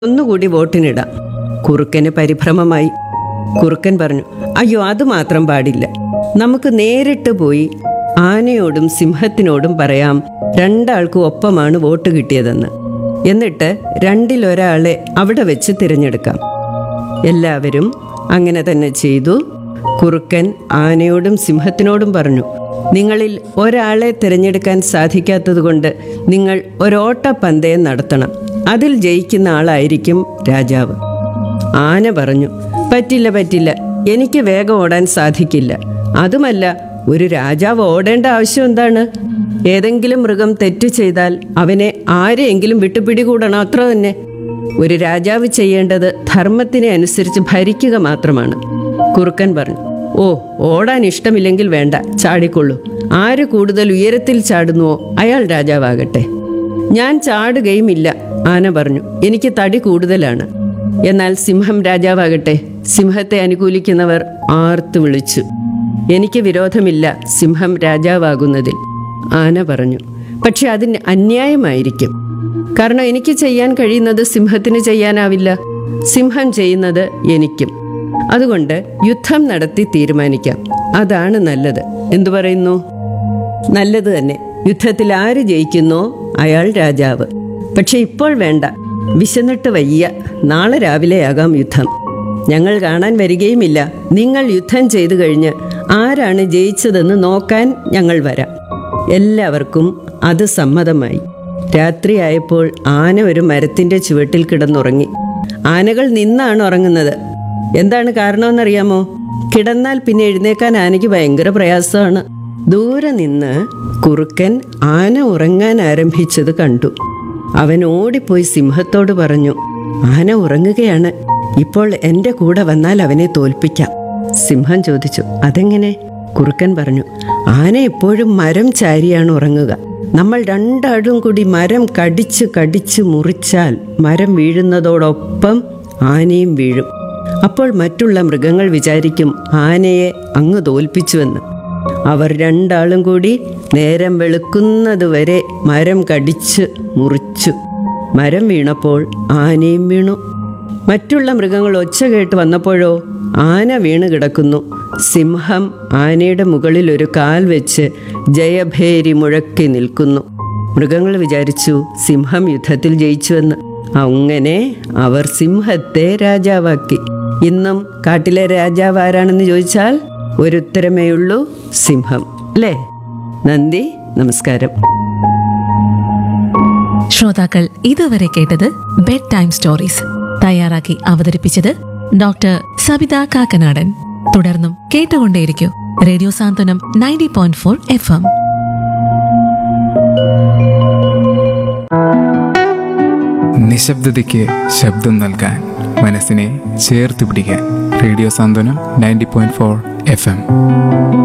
ഒന്നുകൂടി വോട്ടിനിടാം കുറുക്കന് പരിഭ്രമമായി കുറുക്കൻ പറഞ്ഞു അയ്യോ അത് മാത്രം പാടില്ല നമുക്ക് നേരിട്ട് പോയി ആനയോടും സിംഹത്തിനോടും പറയാം രണ്ടാൾക്കും ഒപ്പമാണ് വോട്ട് കിട്ടിയതെന്ന് എന്നിട്ട് രണ്ടിലൊരാളെ അവിടെ വെച്ച് തിരഞ്ഞെടുക്കാം എല്ലാവരും അങ്ങനെ തന്നെ ചെയ്തു കുറുക്കൻ ആനയോടും സിംഹത്തിനോടും പറഞ്ഞു നിങ്ങളിൽ ഒരാളെ തിരഞ്ഞെടുക്കാൻ സാധിക്കാത്തതുകൊണ്ട് നിങ്ങൾ ഒരോട്ടപ്പന്തയം നടത്തണം അതിൽ ജയിക്കുന്ന ആളായിരിക്കും രാജാവ് ആന പറഞ്ഞു പറ്റില്ല പറ്റില്ല എനിക്ക് വേഗം ഓടാൻ സാധിക്കില്ല അതുമല്ല ഒരു രാജാവ് ഓടേണ്ട ആവശ്യം എന്താണ് ഏതെങ്കിലും മൃഗം തെറ്റ് ചെയ്താൽ അവനെ ആരെയെങ്കിലും വിട്ടുപിടികൂടണം അത്ര തന്നെ ഒരു രാജാവ് ചെയ്യേണ്ടത് ധർമ്മത്തിനെ അനുസരിച്ച് ഭരിക്കുക മാത്രമാണ് കുറുക്കൻ പറഞ്ഞു ഓ ഓടാൻ ഇഷ്ടമില്ലെങ്കിൽ വേണ്ട ചാടിക്കൊള്ളൂ ആര് കൂടുതൽ ഉയരത്തിൽ ചാടുന്നുവോ അയാൾ രാജാവാകട്ടെ ഞാൻ ചാടുകയുമില്ല ആന പറഞ്ഞു എനിക്ക് തടി കൂടുതലാണ് എന്നാൽ സിംഹം രാജാവാകട്ടെ സിംഹത്തെ അനുകൂലിക്കുന്നവർ ആർത്തു വിളിച്ചു എനിക്ക് വിരോധമില്ല സിംഹം രാജാവാകുന്നതിൽ ആന പറഞ്ഞു പക്ഷെ അതിന് അന്യായമായിരിക്കും കാരണം എനിക്ക് ചെയ്യാൻ കഴിയുന്നത് സിംഹത്തിന് ചെയ്യാനാവില്ല സിംഹം ചെയ്യുന്നത് എനിക്കും അതുകൊണ്ട് യുദ്ധം നടത്തി തീരുമാനിക്കാം അതാണ് നല്ലത് എന്തു പറയുന്നു നല്ലത് തന്നെ യുദ്ധത്തിൽ ആര് ജയിക്കുന്നോ അയാൾ രാജാവ് പക്ഷെ ഇപ്പോൾ വേണ്ട വിശന്നിട്ട് വയ്യ നാളെ രാവിലെയാകാം യുദ്ധം ഞങ്ങൾ കാണാൻ വരികയുമില്ല നിങ്ങൾ യുദ്ധം ചെയ്തു കഴിഞ്ഞ് ആരാണ് ജയിച്ചതെന്ന് നോക്കാൻ ഞങ്ങൾ വരാം എല്ലാവർക്കും അത് സമ്മതമായി രാത്രിയായപ്പോൾ ആന ഒരു മരത്തിന്റെ ചുവട്ടിൽ കിടന്നുറങ്ങി ആനകൾ നിന്നാണ് ഉറങ്ങുന്നത് എന്താണ് കാരണമെന്നറിയാമോ കിടന്നാൽ പിന്നെ എഴുന്നേക്കാൻ ആനയ്ക്ക് ഭയങ്കര പ്രയാസമാണ് ദൂരെ നിന്ന് കുറുക്കൻ ആന ഉറങ്ങാൻ ആരംഭിച്ചത് കണ്ടു അവൻ ഓടിപ്പോയി സിംഹത്തോട് പറഞ്ഞു ആന ഉറങ്ങുകയാണ് ഇപ്പോൾ എൻ്റെ കൂടെ വന്നാൽ അവനെ തോൽപ്പിക്കാം സിംഹം ചോദിച്ചു അതെങ്ങനെ കുറുക്കൻ പറഞ്ഞു ആന എപ്പോഴും മരം ചാരിയാണ് ഉറങ്ങുക നമ്മൾ രണ്ടാളും കൂടി മരം കടിച്ച് കടിച്ച് മുറിച്ചാൽ മരം വീഴുന്നതോടൊപ്പം ആനയും വീഴും അപ്പോൾ മറ്റുള്ള മൃഗങ്ങൾ വിചാരിക്കും ആനയെ അങ്ങ് തോൽപ്പിച്ചുവെന്ന് അവർ രണ്ടാളും കൂടി നേരം വെളുക്കുന്നതുവരെ മരം കടിച്ച് മുറിച്ചു മരം വീണപ്പോൾ ആനയും വീണു മറ്റുള്ള മൃഗങ്ങൾ ഒച്ച കേട്ട് വന്നപ്പോഴോ ആന വീണ് കിടക്കുന്നു സിംഹം ആനയുടെ മുകളിൽ ഒരു കാൽ വെച്ച് ജയഭേരി മുഴക്കി നിൽക്കുന്നു മൃഗങ്ങൾ വിചാരിച്ചു സിംഹം യുദ്ധത്തിൽ ജയിച്ചുവെന്ന് അങ്ങനെ അവർ സിംഹത്തെ രാജാവാക്കി ഇന്നും കാട്ടിലെ രാജാവ് ആരാണെന്ന് ചോദിച്ചാൽ ഒരു ഉത്തരമേ ഉള്ളൂ സിംഹം അല്ലേ നന്ദി നമസ്കാരം ശ്രോതാക്കൾ ഇതുവരെ കേട്ടത് ബെഡ് ടൈം സ്റ്റോറീസ് തയ്യാറാക്കി അവതരിപ്പിച്ചത് ഡോക്ടർ സബിത കാക്കനാടൻ തുടർന്നും കേട്ടുകൊണ്ടേയിരിക്കൂ radio Santhwanam ninety point four F M നിശബ്ദതയ്ക്ക് ശബ്ദം നൽകാൻ മനസ്സിനെ ചേർത്ത് പിടിക്കാൻ radio Santhwanam ninety point four F M